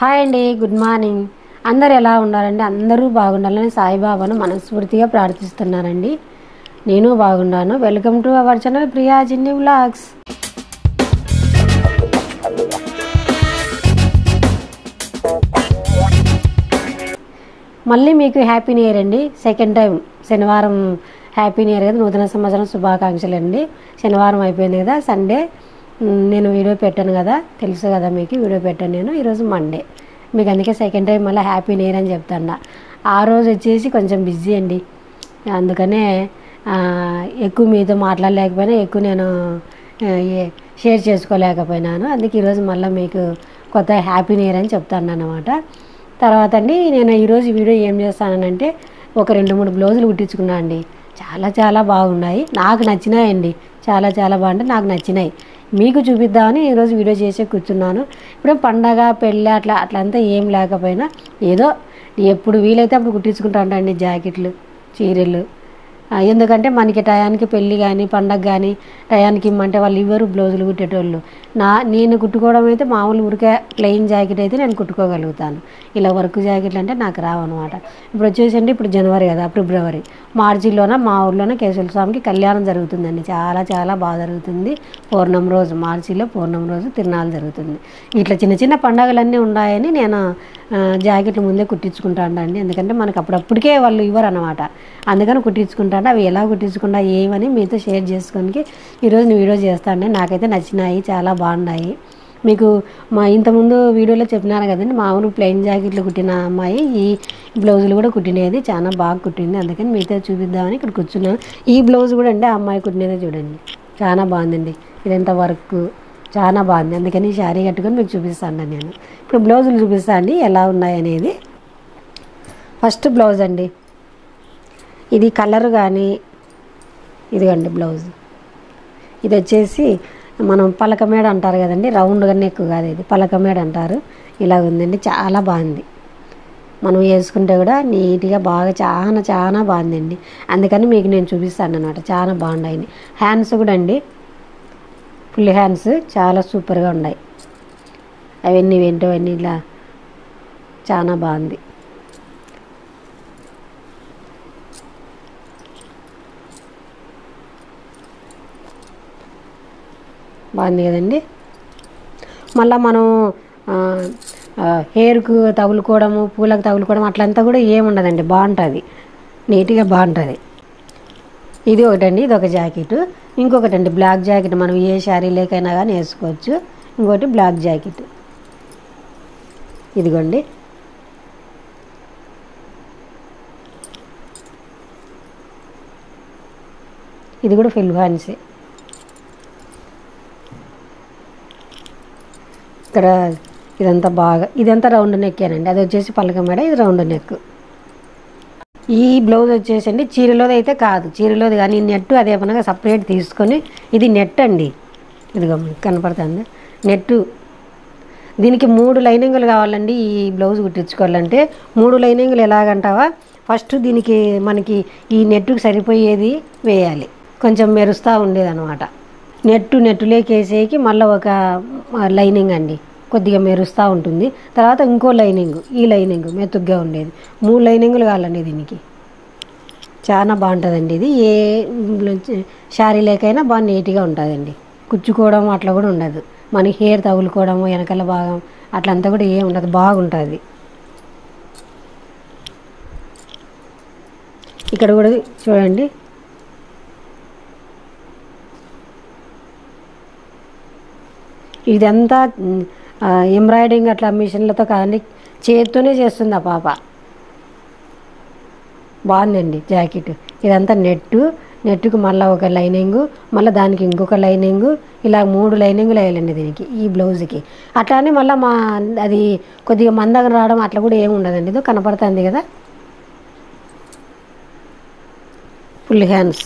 hi అండి good morning అందరు ఎలా ఉన్నారండి అందరూ బాగుండాలని సాయిబాబాను మనస్ఫూర్తిగా ప్రార్థిస్తున్నానండి నేను బాగున్నాను welcome to our channel Priya Jinni vlogs మళ్ళీ మీకు హ్యాపీ న్యూ ఇయర్ అండి సెకండ్ టైం శనివారం హ్యాపీ న్యూ ఇయర్ కదా నూతన సంవత్సరం శుభాకాంక్షలు అండి శనివారం అయిపోయింది కదా సండే మ్, నేను వీడియో పెట్టాను కదా తెలుసు కదా మీకు వీడియో పెట్టాను నేను ఈరోజు మండే మీకు అందుకే సెకండ్ టైం మళ్ళీ హ్యాపీ న్యూ ఇయర్ అని చెప్తాను ఆ రోజు వచ్చేసి కొంచెం బిజీ అండి అందుకనే ఆ, ఎక్కువ మీతో మాట్లాడలేకపోయినా ఎక్కువ నేను ఆ, ఏ- షేర్ చేసుకోలేకపోయినాను అందుకే ఈరోజు మళ్ళీ మీకు కొత్త హ్యాపీ న్యూ ఇయర్ అని చెప్తాను అన్నమాట తర్వాత అండి నేను ఈరోజు వీడియో ఏం చేస్తానంటే ఒక రెండు మూడు బ్లౌజులు కుట్టించుకున్నా అండి చాలా చాలా బాగున్నాయి నాకు నచ్చినాయండి చాలా చాలా బాగుంటాయి నాకు నచ్చినాయి మీకు చూపిద్దామని ఈరోజు వీడియో చేసే కూర్చున్నాను ఇప్పుడు పండగ పెళ్ళి అట్లా అట్లంతా ఏం లేకపోయినా ఏదో ఎప్పుడు వీలైతే అప్పుడు కుట్టించుకుంటానండి జాకెట్లు చీరలు ఆ, ఎందుకంటే మనకి టయానికి పెళ్ళి కానీ పండగ కానీ టయానికి ఇమ్మంటే వాళ్ళు ఇవ్వరు బ్లౌజులు కుట్టేటోళ్ళు నా నేను కుట్టుకోవడం అయితే మామూలు ఊరికే ప్లెయిన్ జాకెట్ అయితే నేను కుట్టుకోగలుగుతాను ఇలా వర్క్ జాకెట్లు అంటే నాకు రావన్నమాట ఇప్పుడు వచ్చేసండి ఇప్పుడు జనవరి కదా ఫిబ్రవరి మార్చిలోన మా ఊర్లోనే కేశవ స్వామికి కళ్యాణం జరుగుతుందండి చాలా చాలా బాగా జరుగుతుంది పూర్ణం రోజు మార్చిలో పూర్ణం రోజు తిరునాళ్ళు జరుగుతుంది ఇట్లా చిన్న చిన్న పండగలన్నీ ఉన్నాయని నేను ఆ, జాకెట్లు ముందే కుట్టించుకుంటాను అండి ఎందుకంటే మనకు అప్పుడప్పటికే వాళ్ళు ఇవ్వరు అనమాట అందుకని కుట్టించుకుంటాను అవి ఎలా కుట్టించుకుంటా ఏమని మీతో షేర్ చేసుకోనికి ఈరోజు నేను వీడియో చేస్తాను నాకైతే నచ్చినాయి చాలా బాగున్నాయి మీకు మా ఇంతకుముందు వీడియోలో చెప్పినాను కదండి మామూలు ప్లెయిన్ జాకెట్లు కుట్టిన అమ్మాయి ఈ బ్లౌజులు కూడా కుట్టినది చాలా బాగా కుట్టింది అందుకని మీతో చూపిద్దామని ఇక్కడ కూర్చున్నాను ఈ బ్లౌజ్ కూడా అండి ఆ అమ్మాయి కుట్టినదే చూడండి చాలా బాగుందండి ఇదంతా వర్క్ చాలా బాగుంది అందుకని ఈ శారీ కట్టుకొని మీకు చూపిస్తాను నేను ఇప్పుడు బ్లౌజులు చూపిస్తాను అండి ఎలా ఉన్నాయి అనేది ఫస్ట్ బ్లౌజ్ అండి ఇది కలర్ కానీ ఇదిగోండి బ్లౌజ్ ఇది వచ్చేసి మనం పలకమేడ అంటారు కదండి రౌండ్గా నెక్ కాదు ఇది పలకమేడ అంటారు ఇలా ఉందండి చాలా బాగుంది మనం వేసుకుంటే కూడా నీట్గా బాగా చాలా చాలా బాగుందండి అందుకని మీకు నేను చూపిస్తాను అనమాట చాలా బాగున్నాయి హ్యాండ్స్ కూడా అండి ఫుల్ హ్యాండ్స్ చాలా సూపర్గా ఉన్నాయి అవన్నీ ఏంటో అన్నీ ఇలా చాలా బాగుంది బాగుంది కదండి మళ్ళీ మనం ఆ, ఆ, హెయిర్కు తగులుకోవడము పూలకు తగులుకోవడం అట్లంతా కూడా ఏముండదండి బాగుంటుంది నీట్గా బాగుంటుంది ఇది ఒకటండి ఇది ఒక జాకెట్ ఇంకొకటి అండి బ్లాక్ జాకెట్ మనం ఏ శారీ లేకైనా కానీ వేసుకోవచ్చు ఇంకోటి బ్లాక్ జాకెట్ ఇదిగోండి ఇది కూడా ఫుల్ ఫ్యాన్సీ ఇక్కడ ఇదంతా బాగా ఇదంతా రౌండ్ నెక్కేనండి అది వచ్చేసి పలక మేడ ఇది రౌండ్ నెక్ ఈ బ్లౌజ్ వచ్చేసండి చీరలోది అయితే కాదు చీరలోది కానీ ఈ నెట్ అదే పనగా సపరేట్ తీసుకొని ఇది నెట్ అండి ఇదిగో మీకు కనపడుతుంది నెట్టు దీనికి మూడు లైనింగులు కావాలండి ఈ బ్లౌజ్ కుట్టించుకోవాలంటే మూడు లైనింగులు ఎలాగంటావా ఫస్ట్ దీనికి మనకి ఈ నెట్టుకు సరిపోయేది వేయాలి కొంచెం మెరుస్తూ ఉండేదన్నమాట నెట్టు నెట్టులేకేసేకి మళ్ళీ ఒక ఆ, లైనింగ్ అండి కొద్దిగా మెరుస్తూ ఉంటుంది తర్వాత ఇంకో లైనింగ్ ఈ లైనింగ్ మెతుగ్గా ఉండేది మూడు లైనింగులు కావాలండి దీనికి చాలా బాగుంటుందండి ఇది ఏ శారీ లేకైనా బాగా నీట్గా ఉంటుందండి కుచ్చుకోవడం అట్లా కూడా ఉండదు మనకి హెయిర్ తగులుకోవడము వెనకాల భాగం అట్లంతా కూడా ఏం ఉండదు బాగుంటుంది ఇక్కడ కూడా చూడండి ఇదంతా ఎంబ్రాయిడింగ్ అట్లా మిషన్లతో కాదండి చేత్తోనే చేస్తుంది ఆ పాప బాగుందండి జాకెట్ ఇదంతా నెట్టు నెట్టుకు మళ్ళీ ఒక లైనింగు మళ్ళీ దానికి ఇంకొక లైనింగు ఇలా మూడు లైనింగులు వేయాలండి దీనికి ఈ బ్లౌజ్కి అట్లానే మళ్ళీ మా అది కొద్దిగా మందగా రావడం అట్లా కూడా ఏమి ఉండదండి ఇది కనపడుతుంది కదా ఫుల్ హ్యాండ్స్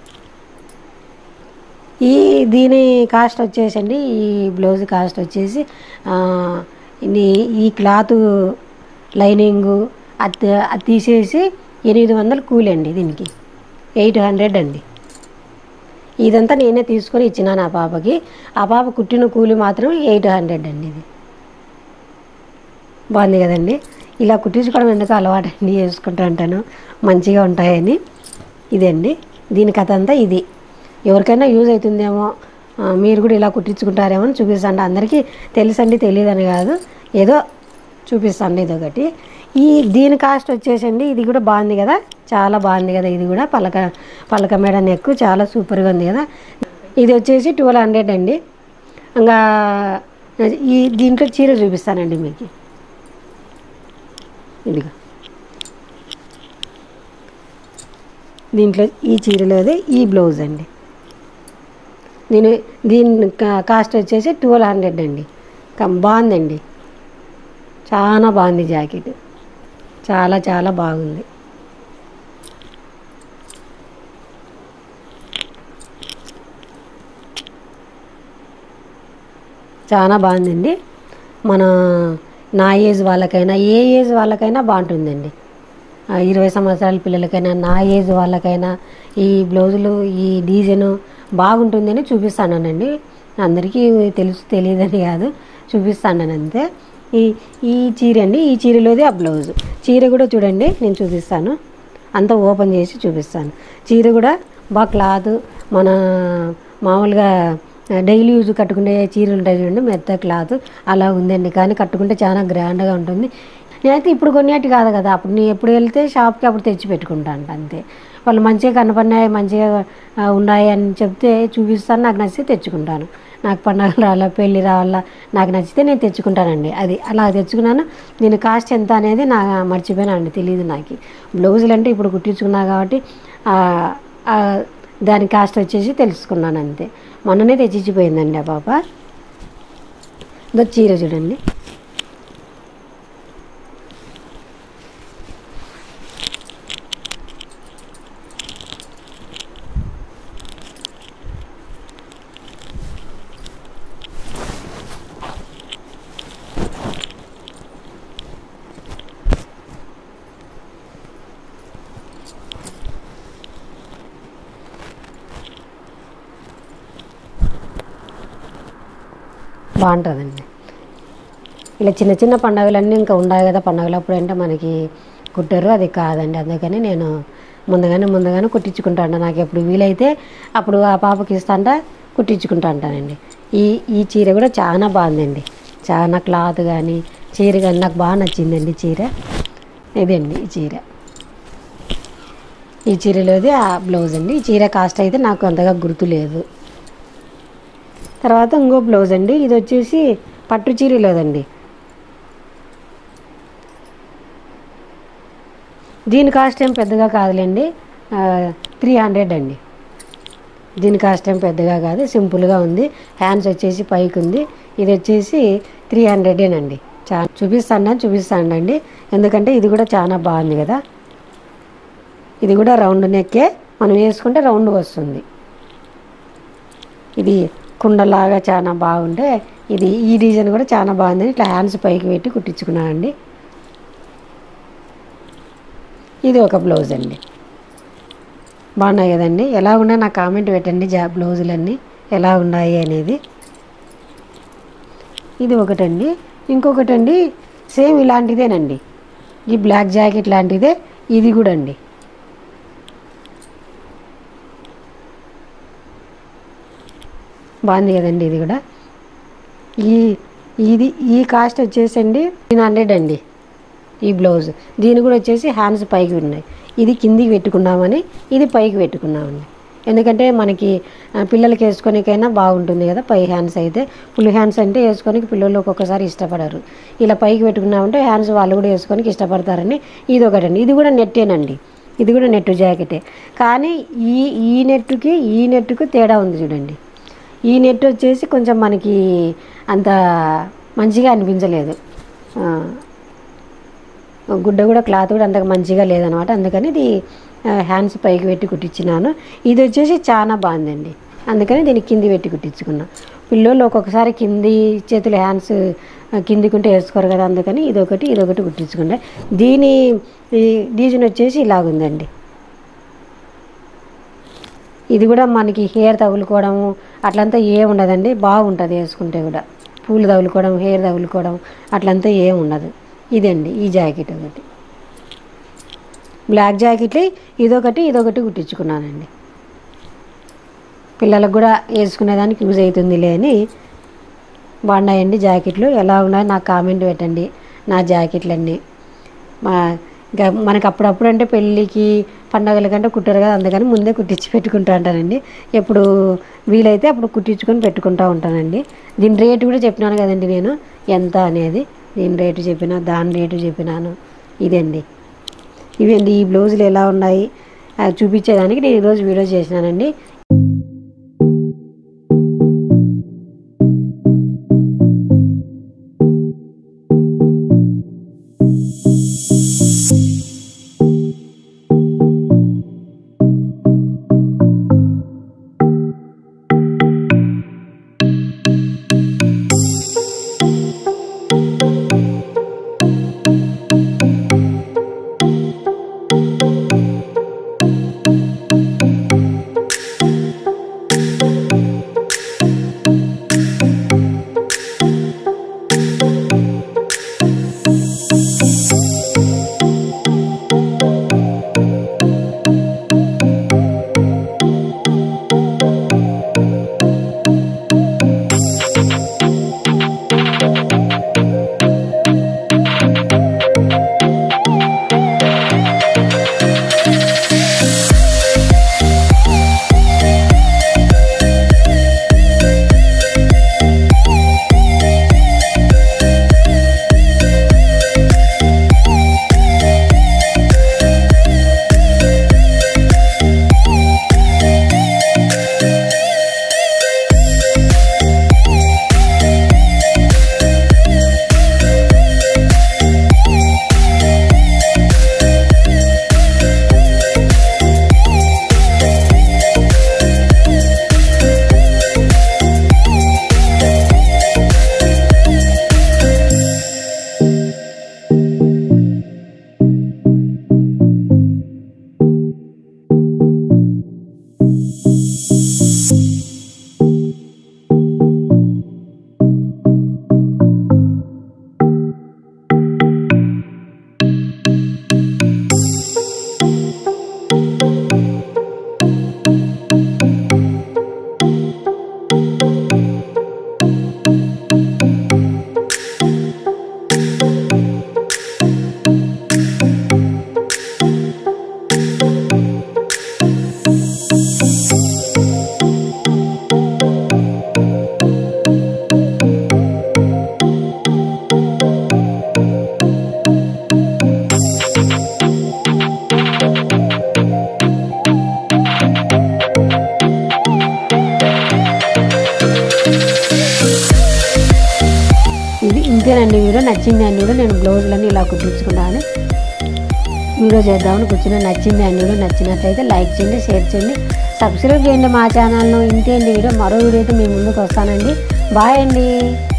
ఈ దీని కాస్ట్ వచ్చేసండి ఈ బ్లౌజ్ కాస్ట్ వచ్చేసి ఆ, ఇది ఈ క్లాత్ లైనింగు అది అది తీసేసి ఎనిమిది వందలు కూలి అండి దీనికి ఎయిట్ హండ్రెడ్ అండి ఇదంతా నేనే తీసుకొని ఇచ్చినాను ఆ పాపకి ఆ పాప కుట్టిన కూలి మాత్రం ఎయిట్ హండ్రెడ్ అండి ఇది బాగుంది కదండి ఇలా కుట్టించుకోవడం ఎందుకు అలవాటు అండి వేసుకుంటూ ఉంటాను మంచిగా ఉంటాయని ఇదండి దీని కథ అంతా ఇది ఎవరికైనా యూజ్ అవుతుందేమో ఆ, మీరు కూడా ఇలా కుట్టించుకుంటారేమో అని చూపిస్తాను అందరికీ తెలుసండి తెలియదని కాదు ఏదో చూపిస్తాను ఇది ఒకటి ఈ దీని కాస్ట్ వచ్చేసండి ఇది కూడా బాగుంది కదా చాలా బాగుంది కదా ఇది కూడా పలక పలక మేడ నెక్ చాలా సూపర్గా ఉంది కదా ఇది వచ్చేసి ట్వెల్వ్ హండ్రెడ్ అండి ఇంకా ఈ దీంట్లో చీర చూపిస్తానండి మీకు ఇదిగో దీంట్లో ఈ చీరలోది ఈ బ్లౌజ్ అండి నేను దీని కా- కాస్ట్ వచ్చేసి ట్వెల్వ్ హండ్రెడ్ అండి కం- బాగుందండి చాలా బాగుంది జాకెట్ చాలా చాలా బాగుంది చాలా బాగుందండి మన నా ఏజ్ వాళ్ళకైనా ఏ ఏజ్ వాళ్ళకైనా బాగుంటుందండి ఆ, ఇరవై సంవత్సరాల పిల్లలకైనా నా ఏజ్ వాళ్ళకైనా ఈ బ్లౌజులు ఈ డిజైన్ బాగుంటుందని చూపిస్తానండి అందరికీ తెలుసు తెలియదని కాదు చూపిస్తాను అంతే ఈ ఈ చీర అండి ఈ చీరలోది ఆ బ్లౌజ్ చీర కూడా చూడండి నేను చూపిస్తాను అంతా ఓపెన్ చేసి చూపిస్తాను చీర కూడా బాగా క్లాత్ మన మామూలుగా డైలీ యూజ్ కట్టుకునే చీరలు ఉంటాయి చూడండి మెత్త క్లాత్ అలా ఉందండి కానీ కట్టుకుంటే చాలా గ్రాండ్గా ఉంటుంది నేనైతే ఇప్పుడు కొనేటి కాదు కదా అప్పుడు నేను ఎప్పుడు వెళ్తే షాప్కి అప్పుడు తెచ్చి పెట్టుకుంటాను అంతే వాళ్ళు మంచిగా కనపడినాయి మంచిగా ఆ, ఉన్నాయి అని చెప్తే చూపిస్తాను నాకు నచ్చితే తెచ్చుకుంటాను నాకు పండగలు రావాలా పెళ్ళి రావాలా నాకు నచ్చితే నేను తెచ్చుకుంటానండి అది అలా తెచ్చుకున్నాను దీని కాస్ట్ ఎంత అనేది నా మర్చిపోయినానండి తెలియదు నాకు బ్లౌజులు అంటే ఇప్పుడు కుట్టించుకున్నా కాబట్టి ఆ, ఆ, దాని కాస్ట్ వచ్చేసి తెలుసుకున్నాను అంతే మొన్ననే తెచ్చిచ్చిపోయిందండి ఆ పాప ఇదో చీర చూడండి బాగుంటుందండి ఇలా చిన్న చిన్న పండగలన్నీ ఇంకా ఉన్నాయి కదా పండగలప్పుడు అంటే మనకి కుట్టారు అది కాదండి అందుకని నేను ముందుగానే ముందుగానే కుట్టించుకుంటాను నాకు ఎప్పుడు వీలైతే అప్పుడు ఆ పాపకి ఇస్తాంట కుట్టించుకుంటా అంటానండి ఈ ఈ చీర కూడా చాలా బాగుందండి చాలా క్లాత్ కానీ చీర కానీ నాకు బాగా నచ్చిందండి చీర ఇదండి ఈ చీర ఈ చీరలోది ఆ బ్లౌజ్ అండి ఈ చీర కాస్ట్ అయితే నాకు అంతగా గుర్తు లేదు తర్వాత ఇంకో బ్లౌజ్ అండి ఇది వచ్చేసి పట్టు చీరలోదండి దీని కాస్ట్ ఏం పెద్దగా కాదులేండి త్రీ హండ్రెడ్ అండి దీని కాస్ట్ ఏం పెద్దగా కాదు సింపుల్గా ఉంది హ్యాండ్స్ వచ్చేసి పైకి ఉంది ఇది వచ్చేసి త్రీ హండ్రెడేనండి చా చూపిస్తాను చూపిస్తానండి ఎందుకంటే ఇది కూడా చాలా బాగుంది కదా ఇది కూడా రౌండ్ నెక్కే మనం వేసుకుంటే రౌండ్ వస్తుంది ఇది కుండలాగా చాలా బాగుంటే ఇది ఈ డిజైన్ కూడా చాలా బాగుంది ఇట్లా హ్యాండ్స్ పైకి పెట్టి కుట్టించుకున్నానండి ఇది ఒక బ్లౌజ్ అండి బాగున్నాయి కదండి ఎలా ఉన్నాయి నాకు కామెంట్ పెట్టండి జా బ్లౌజులన్నీ ఎలా ఉన్నాయి అనేది ఇది ఒకటండి ఇంకొకటండి సేమ్ ఇలాంటిదేనండి ఈ బ్లాక్ జాకెట్ లాంటిదే ఇది కూడా అండి బాగుంది కదండి ఇది కూడా ఈ ఇది ఈ కాస్ట్ వచ్చేసండి నైన్ హండ్రెడ్ అండి ఈ బ్లౌజ్ దీని కూడా వచ్చేసి హ్యాండ్స్ పైకి ఉన్నాయి ఇది కిందికి పెట్టుకున్నామని ఇది పైకి పెట్టుకున్నామండి ఎందుకంటే మనకి ఆ, పిల్లలకి వేసుకోనికైనా బాగుంటుంది కదా పై హ్యాండ్స్ అయితే ఫుల్ హ్యాండ్స్ అంటే వేసుకోనికి పిల్లలు ఒక్కొక్కసారి ఇష్టపడరు ఇలా పైకి పెట్టుకున్నామంటే హ్యాండ్స్ వాళ్ళు కూడా వేసుకోనికి ఇష్టపడతారని ఇది ఒకటండి ఇది కూడా నెట్టేనండి ఇది కూడా నెట్ జాకెటే కానీ ఈ ఈ నెట్టుకి ఈ నెట్టుకు తేడా ఉంది చూడండి ఈ నెట్ వచ్చేసి కొంచెం మనకి అంత మంచిగా అనిపించలేదు ఆ, గుడ్డ కూడా క్లాత్ కూడా అంత మంచిగా లేదనమాట అందుకని ఇది ఆ, హ్యాండ్స్ పైకి పెట్టి కుట్టించినాను ఇది వచ్చేసి చాలా బాగుందండి అందుకని దీన్ని కింది పెట్టి కుట్టించుకున్నా పిల్లలు ఒక్కొక్కసారి కింది చేతులు హ్యాండ్స్ ఆ, కిందికుంటే వేసుకోరు కదా అందుకని ఇదొకటి ఇదొకటి కుట్టించుకుంటా దీని ఈ డిజైన్ వచ్చేసి ఇలాగుందండి ఇది కూడా మనకి హెయిర్ తగులుకోవడము అట్లంతా ఏం ఉండదండి బాగుంటుంది వేసుకుంటే కూడా పూలు తగులుకోవడం హెయిర్ తగులుకోవడం అట్లంతా ఏం ఉండదు ఇదండి ఈ జాకెట్ ఒకటి బ్లాక్ జాకెట్లు ఇదొకటి ఇదొకటి కుట్టించుకున్నానండి పిల్లలకు కూడా వేసుకునేదానికి యూజ్ అవుతుందిలే అని బాగున్నాయండి జాకెట్లు ఎలా ఉన్నాయో నాకు కామెంట్ పెట్టండి నా జాకెట్లన్నీ మా ఇంకా మనకు అప్పుడప్పుడు అంటే పెళ్ళికి పండగల కంటే కుట్టరు కదా అందుకని ముందే కుట్టించి పెట్టుకుంటా ఉంటానండి ఎప్పుడు వీలైతే అప్పుడు కుట్టించుకొని పెట్టుకుంటా ఉంటానండి దీని రేటు కూడా చెప్పినాను కదండి నేను ఎంత అనేది దీని రేటు చెప్పిన దాని రేటు చెప్పినాను ఇదండి ఇవండి ఈ బ్లౌజులు ఎలా ఉన్నాయి అది చూపించేదానికి నేను ఈరోజు వీడియో చేసినానండి ఇది ఇంతేనండి వీడియో నచ్చింది అని కూడా నేను బ్లౌజులన్నీ ఇలా కుట్టించుకున్నాను వీడియో చేద్దామని కూర్చుని నచ్చింది అని కూడా నచ్చినట్లయితే లైక్ చేయండి షేర్ చేయండి సబ్స్క్రైబ్ చేయండి మా ఛానల్ను ఇంతే అండి వీడియో మరో వీడియోతో మీ ముందుకు వస్తానండి బాయ్ అండి